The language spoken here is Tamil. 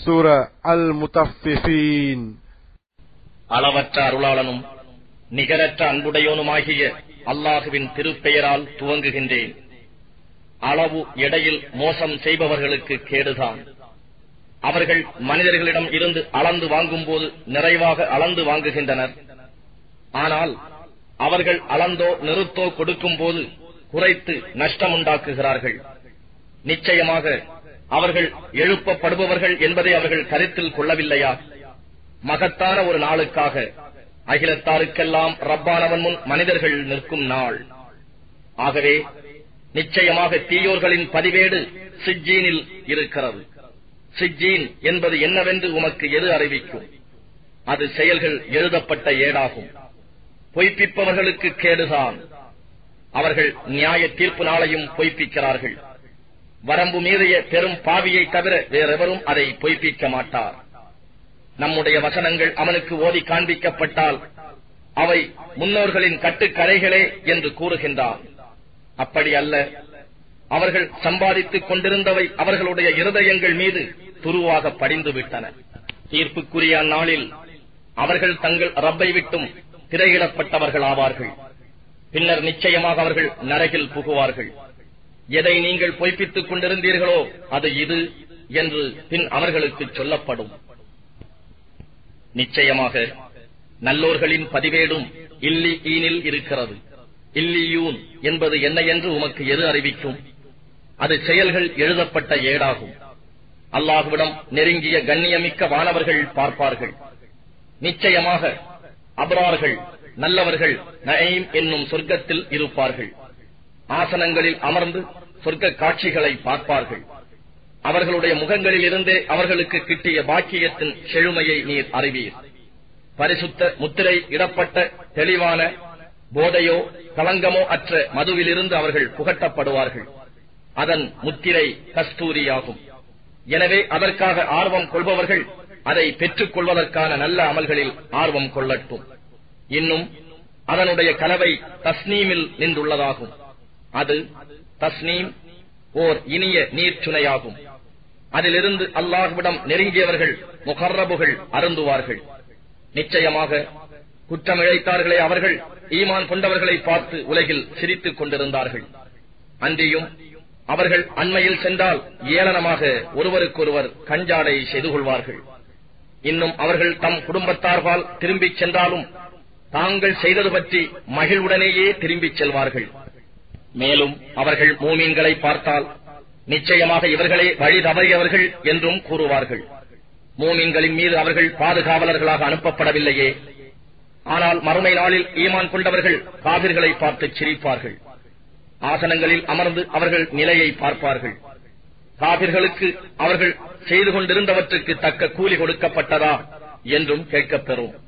சூர அல் முத்தஃபிஃபீன் அளவற்ற அருளாளனும் நிகரற்ற அன்புடையோனுமாகிய அல்லாஹுவின் திருப்பெயரால் துவங்குகின்றேன் அளவு எடையில் மோசம் செய்பவர்களுக்கு கேடுதான் அவர்கள் மனிதர்களிடம் இருந்து அளந்து வாங்கும்போது நிறைவாக அளந்து வாங்குகின்றனர் ஆனால் அவர்கள் அளந்தோ நிறுத்தோ கொடுக்கும் போது குறைத்து நஷ்டமுண்டாக்குகிறார்கள் நிச்சயமாக அவர்கள் எழுப்பப்படுபவர்கள் என்பதை அவர்கள் கருத்தில் கொள்ளவில்லையா மகத்தான ஒரு நாளுக்காக அகிலத்தாருக்கெல்லாம் ரப்பானவன் முன் மனிதர்கள் நிற்கும் நாள் ஆகவே நிச்சயமாக தீயோர்களின் பதிவேடு சிஜ்ஜீனில் இருக்கிறது சிஜ்ஜீன் என்பது என்னவென்று உமக்கு எது அறிவிக்கும் அது செயல்கள் எழுதப்பட்ட ஏடாகும் பொய்ப்பிப்பவர்களுக்கு கேடுதான் அவர்கள் நியாய தீர்ப்பு நாளையும் பொய்ப்பிக்கிறார்கள் வரம்பு மீறிய பெரும் பாவியை தவிர வேறெவரும் அதை பொய்ப்பிக்க மாட்டார் நம்முடைய வசனங்கள் அவனுக்கு ஓதி காண்பிக்கப்பட்டால் அவை முன்னோர்களின் கட்டுக்கரைகளே என்று கூறுகின்றார் அப்படி அல்ல அவர்கள் சம்பாதித்துக் கொண்டிருந்தவை அவர்களுடைய இருதயங்கள் மீது துருவாக படிந்து விட்டன தீர்ப்புக்குரிய அந்நாளில் அவர்கள் தங்கள் ரப்பை விட்டும் திரையிடப்பட்டவர்கள் ஆவார்கள் பின்னர் நிச்சயமாக அவர்கள் நரகில் புகுவார்கள் எதை நீங்கள் பொய்ப்பித்துக் கொண்டிருந்தீர்களோ அது இது என்று பின் அவர்களுக்கு சொல்லப்படும் நிச்சயமாக நல்லோர்களின் பதிவேடும் இல்லி ஈனில் இருக்கிறது இல்லியூன் என்பது என்ன என்று உமக்கு எது அறிவிக்கும் அது செயல்கள் எழுதப்பட்ட ஏடாகும் அல்லாஹுவிடம் நெருங்கிய கண்ணியமிக்க வானவர்கள் பார்ப்பார்கள் நிச்சயமாக அபரார்கள் நல்லவர்கள் நயீம் என்னும் சொர்க்கத்தில் இருப்பார்கள் ஆசனங்களில் அமர்ந்து சொர்க்க காட்சிகளை பார்ப்பார்கள் அவர்களுடைய முகங்களில் இருந்தே அவர்களுக்கு கிட்டிய பாக்கியத்தின் செழுமையை நீர் அறிவீர் பரிசுத்த முத்திரை இடப்பட்ட தெளிவான போதையோ களங்கமோ அற்ற மதுவிலிருந்து அவர்கள் புகட்டப்படுவார்கள் அதன் முத்திரை கஸ்தூரியாகும் எனவே அதற்காக ஆர்வம் கொள்பவர்கள் அதை பெற்றுக் கொள்வதற்கான நல்ல அமல்களில் ஆர்வம் கொள்ளட்டும் இன்னும் அதனுடைய கலவை தஸ்னீமில் நின்றுள்ளதாகும் அது தஸ்னீம் ஓர் இனிய நீர்ச்சுனையாகும் அதிலிருந்து அல்லாஹ்விடம் நெருங்கியவர்கள் முகர்ரபுகள் அருந்துவார்கள் நிச்சயமாக குற்றமிழைத்தார்களே அவர்கள் ஈமான் கொண்டவர்களை பார்த்து உலகில் சிரித்துக் கொண்டிருந்தார்கள் அன்றியும் அவர்கள் அண்மையில் சென்றால் ஏளனமாக ஒருவருக்கொருவர் கஞ்சாடை செய்து கொள்வார்கள் இன்னும் அவர்கள் தம் குடும்பத்தார்பால் திரும்பிச் சென்றாலும் தாங்கள் செய்தது பற்றி மகிழ்வுடனேயே திரும்பிச் செல்வார்கள் மேலும் அவர்கள் மூமீன்களை பார்த்தால் நிச்சயமாக இவர்களே வழி தவறியவர்கள் என்றும் கூறுவார்கள் மூமீன்களின் மீது அவர்கள் பாதுகாவலர்களாக அனுப்பப்படவில்லையே ஆனால் மறுமை நாளில் ஈமான் கொண்டவர்கள் காவிர்களை பார்த்து சிரிப்பார்கள் ஆசனங்களில் அமர்ந்து அவர்கள் நிலையை பார்ப்பார்கள் காவிர்களுக்கு அவர்கள் செய்து கொண்டிருந்தவற்றுக்கு தக்க கூலி கொடுக்கப்பட்டதா என்றும் கேட்கப் பெறும்